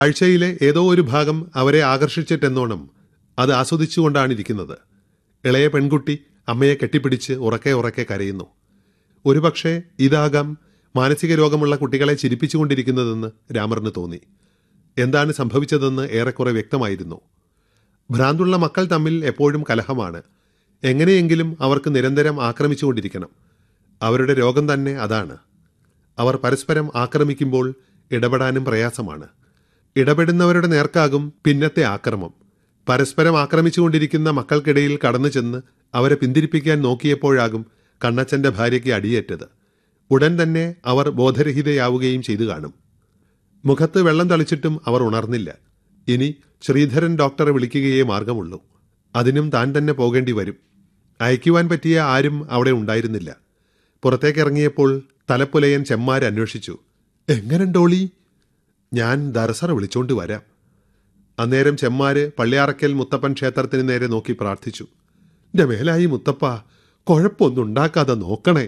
കാഴ്ചയിലെ ഏതോ ഒരു ഭാഗം അവരെ ആകർഷിച്ചിട്ടെന്നോണം അത് ആസ്വദിച്ചുകൊണ്ടാണ് ഇരിക്കുന്നത് ഇളയ പെൺകുട്ടി അമ്മയെ കെട്ടിപ്പിടിച്ച് ഉറക്കെ ഉറക്കെ കരയുന്നു ഒരുപക്ഷെ ഇതാകാം മാനസിക രോഗമുള്ള കുട്ടികളെ ചിരിപ്പിച്ചുകൊണ്ടിരിക്കുന്നതെന്ന് രാമറിന് തോന്നി എന്താണ് സംഭവിച്ചതെന്ന് ഏറെക്കുറെ വ്യക്തമായിരുന്നു ഭ്രാന്തുള്ള മക്കൾ തമ്മിൽ എപ്പോഴും കലഹമാണ് എങ്ങനെയെങ്കിലും അവർക്ക് നിരന്തരം ആക്രമിച്ചുകൊണ്ടിരിക്കണം അവരുടെ രോഗം തന്നെ അതാണ് അവർ പരസ്പരം ആക്രമിക്കുമ്പോൾ ഇടപെടാനും പ്രയാസമാണ് ഇടപെടുന്നവരുടെ നേർക്കാകും പിന്നത്തെ ആക്രമം പരസ്പരം ആക്രമിച്ചുകൊണ്ടിരിക്കുന്ന മക്കൾക്കിടയിൽ കടന്നു ചെന്ന് അവരെ പിന്തിരിപ്പിക്കാൻ നോക്കിയപ്പോഴാകും കണ്ണച്ചന്റെ ഭാര്യയ്ക്ക് അടിയേറ്റത് ഉടൻ തന്നെ അവർ ബോധരഹിതയാവുകയും ചെയ്തു കാണും മുഖത്ത് വെള്ളം തളിച്ചിട്ടും അവർ ഉണർന്നില്ല ഇനി ശ്രീധരൻ ഡോക്ടറെ വിളിക്കുകയേ മാർഗമുള്ളൂ അതിനും താൻ തന്നെ പോകേണ്ടി വരും അയക്കുവാൻ പറ്റിയ ആരും അവിടെ ഉണ്ടായിരുന്നില്ല പുറത്തേക്കിറങ്ങിയപ്പോൾ തലപ്പുലയൻ ചെമ്മാരെ അന്വേഷിച്ചു എങ്ങനെണ്ടോളി ഞാൻ ദർസറ വിളിച്ചോണ്ട് വരാം അന്നേരം ചെമ്മാര് പള്ളിയാറക്കൽ മുത്തപ്പൻ ക്ഷേത്രത്തിന് നേരെ നോക്കി പ്രാർത്ഥിച്ചു എന്റെ മേലായി മുത്തപ്പ കുഴപ്പമൊന്നും ഉണ്ടാക്കാതെ നോക്കണേ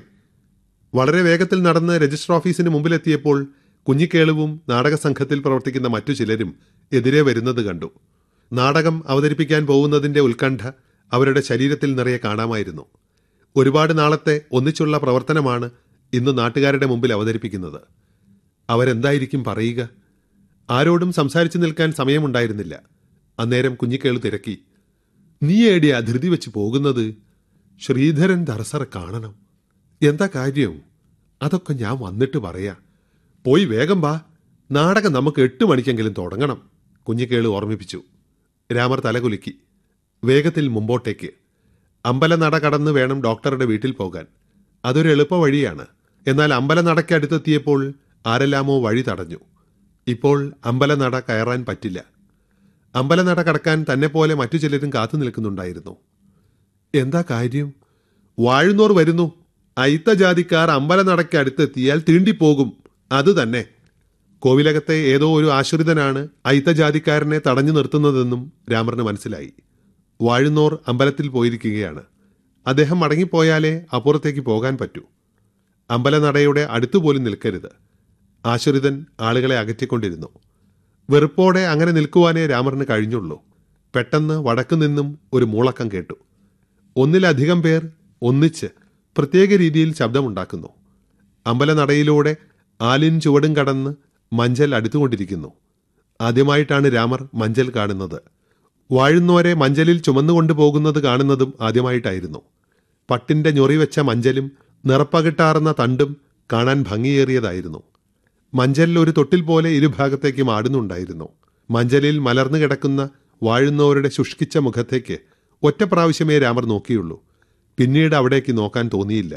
വളരെ വേഗത്തിൽ നടന്ന് രജിസ്റ്റർ ഓഫീസിന് മുമ്പിലെത്തിയപ്പോൾ കുഞ്ഞിക്കേളുവും നാടക സംഘത്തിൽ പ്രവർത്തിക്കുന്ന മറ്റു ചിലരും എതിരെ വരുന്നത് കണ്ടു നാടകം അവതരിപ്പിക്കാൻ പോകുന്നതിന്റെ ഉത്കണ്ഠ അവരുടെ ശരീരത്തിൽ നിറയെ കാണാമായിരുന്നു ഒരുപാട് നാളത്തെ ഒന്നിച്ചുള്ള പ്രവർത്തനമാണ് ഇന്ന് നാട്ടുകാരുടെ മുമ്പിൽ അവതരിപ്പിക്കുന്നത് അവരെന്തായിരിക്കും പറയുക ആരോടും സംസാരിച്ചു നിൽക്കാൻ സമയമുണ്ടായിരുന്നില്ല അന്നേരം കുഞ്ഞിക്കേളു തിരക്കി നീ ഏടിയാ ധൃതി വെച്ച് പോകുന്നത് ശ്രീധരൻ ദർസറ കാണണം എന്താ കാര്യം അതൊക്കെ ഞാൻ വന്നിട്ട് പറയാ പോയി വേഗം വാ നാടകം നമുക്ക് എട്ട് മണിക്കെങ്കിലും തുടങ്ങണം കുഞ്ഞിക്കേളു ഓർമ്മിപ്പിച്ചു രാമർ തലകുലുക്കി വേഗത്തിൽ മുമ്പോട്ടേക്ക് അമ്പലനട കടന്ന് വേണം ഡോക്ടറുടെ വീട്ടിൽ പോകാൻ അതൊരു എളുപ്പ വഴിയാണ് എന്നാൽ അമ്പലനടയ്ക്കടുത്തെത്തിയപ്പോൾ ആരെല്ലാമോ വഴി തടഞ്ഞു ഇപ്പോൾ അമ്പലനട കയറാൻ പറ്റില്ല അമ്പലനട കടക്കാൻ തന്നെ പോലെ മറ്റു ചിലരും കാത്തു നിൽക്കുന്നുണ്ടായിരുന്നു എന്താ കാര്യം വാഴുന്നോർ വരുന്നു അയിത്ത ജാതിക്കാർ അമ്പലനടയ്ക്ക് അടുത്തെത്തിയാൽ തീണ്ടിപ്പോകും അത് തന്നെ കോവിലകത്തെ ഏതോ ഒരു ആശ്രിതനാണ് അയിത്ത ജാതിക്കാരനെ തടഞ്ഞു നിർത്തുന്നതെന്നും രാമറിന് മനസ്സിലായി വാഴുന്നോർ അമ്പലത്തിൽ പോയിരിക്കുകയാണ് അദ്ദേഹം മടങ്ങിപ്പോയാലേ അപ്പുറത്തേക്ക് പോകാൻ പറ്റൂ അമ്പലനടയുടെ അടുത്തുപോലും നിൽക്കരുത് ആശ്രിതൻ ആളുകളെ അകറ്റിക്കൊണ്ടിരുന്നു വെറുപ്പോടെ അങ്ങനെ നിൽക്കുവാനേ രാമറിന് കഴിഞ്ഞുള്ളൂ പെട്ടെന്ന് വടക്കു നിന്നും ഒരു മൂളക്കം കേട്ടു ഒന്നിലധികം പേർ ഒന്നിച്ച് പ്രത്യേക രീതിയിൽ ശബ്ദമുണ്ടാക്കുന്നു അമ്പലനടയിലൂടെ ആലിൻ ചുവടും കടന്ന് മഞ്ചൽ അടുത്തുകൊണ്ടിരിക്കുന്നു ആദ്യമായിട്ടാണ് രാമർ മഞ്ചൽ കാണുന്നത് വാഴുന്നോരെ മഞ്ചലിൽ ചുമന്നുകൊണ്ടു പോകുന്നത് കാണുന്നതും ആദ്യമായിട്ടായിരുന്നു പട്ടിന്റെ ഞൊറിവെച്ച മഞ്ചലും നിറപ്പകിട്ടാർന്ന തണ്ടും കാണാൻ ഭംഗിയേറിയതായിരുന്നു മഞ്ചലിൽ ഒരു തൊട്ടിൽ പോലെ ഇരുഭാഗത്തേക്കും ആടുന്നുണ്ടായിരുന്നു മഞ്ചലിൽ മലർന്നു കിടക്കുന്ന വാഴുന്നവരുടെ ശുഷ്കിച്ച മുഖത്തേക്ക് ഒറ്റ പ്രാവശ്യമേ രാമർ നോക്കിയുള്ളൂ പിന്നീട് അവിടേക്ക് നോക്കാൻ തോന്നിയില്ല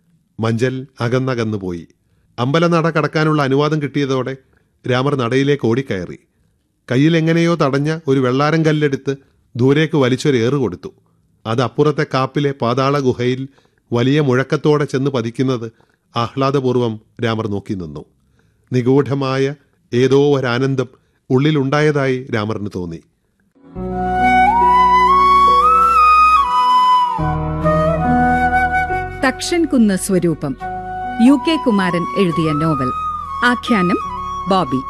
മഞ്ചൽ അകന്നകന്നു പോയി അമ്പലനട കടക്കാനുള്ള അനുവാദം കിട്ടിയതോടെ രാമർ നടയിലേക്ക് ഓടിക്കയറി കയ്യിൽ എങ്ങനെയോ തടഞ്ഞ ഒരു വെള്ളാരം കല്ലെടുത്ത് ദൂരേക്ക് വലിച്ചൊരു ഏറ് കൊടുത്തു അത് അപ്പുറത്തെ കാപ്പിലെ പാതാള ഗുഹയിൽ വലിയ മുഴക്കത്തോടെ ചെന്ന് പതിക്കുന്നത് ആഹ്ലാദപൂർവം രാമർ നോക്കി നിന്നു നിഗൂഢമായ ഏതോ ഒരാനന്ദം ഉള്ളിലുണ്ടായതായി രാമറിന് തോന്നി തക്ഷൻ സ്വരൂപം യു കെ കുമാരൻ എഴുതിയ നോവൽ ആഖ്യാനം ബോബി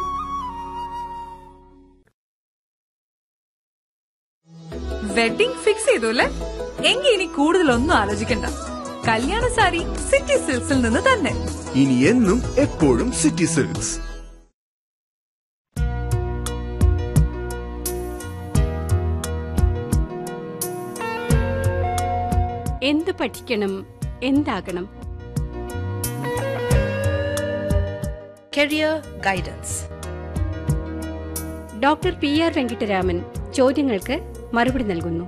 വെഡിംഗ് ഫിക്സ് ചെയ്തു അല്ലേ എങ്കിൽ ഇനി കൂടുതലൊന്നും ആലോചിക്കണ്ട കല്യാണ സാരി സിറ്റി സിൽക്സിൽ നിന്ന് തന്നെ ഇനി എന്നും എപ്പോഴും സിറ്റി സിൽക്സ് എന്ത് പഠിക്കണം എന്താകണം Career Guidance. Doctor P R Venkataraman ചോദ്യങ്ങൾക്ക് മറുപടി നൽകുന്നു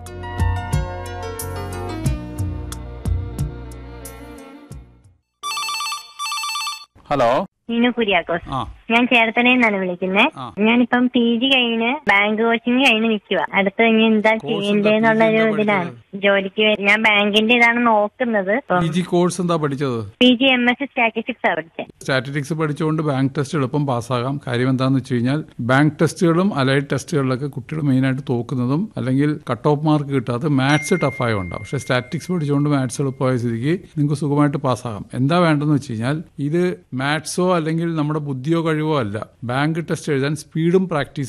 ഹലോ നീനു കുര്യാക്കോസ് ആ ഞാൻ ചേർത്തലയിൽ നിന്നാണ് വിളിക്കുന്നത് ആ. ഞാനിപ്പം പി ജി കഴിഞ്ഞ് ബാങ്ക് കോച്ചിങ് കഴിഞ്ഞ് നിൽക്കുക അടുത്ത് ഇനി എന്താ കോഴ്സ് എന്താ? ചെയ്യേണ്ടതെന്നുള്ള ഒരു PG എന്താ ഇതിലാണ് ജോലിക്ക് വേ- ഞാൻ ബാങ്കിന്റെ ഇതാണ് നോക്കുന്നത് പി ജി കോഴ്സ് എന്താ പഠിച്ചത് P G M S statistics പഠിച്ചത് സ്റ്റാറ്റിസ്റ്റിക്സ് പഠിച്ചുകൊണ്ട് ബാങ്ക് ടെസ്റ്റ് എളുപ്പം പാസ്സാകാം കാര്യം എന്താണെന്ന് വെച്ച് കഴിഞ്ഞാൽ ബാങ്ക് ടെസ്റ്റുകളും അലൈഡ് ടെസ്റ്റുകളിലൊക്കെ കുട്ടികൾ മെയിനായിട്ട് തോക്കുന്നതും അല്ലെങ്കിൽ കട്ട് ഓഫ് മാർക്ക് കിട്ടാതെ മാത്സ് ടഫായുണ്ടാവും പക്ഷേ സ്റ്റാറ്റിക്സ് പഠിച്ചുകൊണ്ട് മാത്സ് എളുപ്പമായ സ്ഥിതിക്ക് നിങ്ങൾക്ക് സുഖമായിട്ട് പാസ്സാകാം എന്താ വേണ്ടതെന്ന് വെച്ച് കഴിഞ്ഞാൽ ഇത് മാത്സോ അല്ലെങ്കിൽ നമ്മുടെ ബുദ്ധിയോ കഴിവോ കഴിവോ അല്ല ബാങ്ക് ടെസ്റ്റ് എഴുതാൻ സ്പീഡും പ്രാക്ടീസ്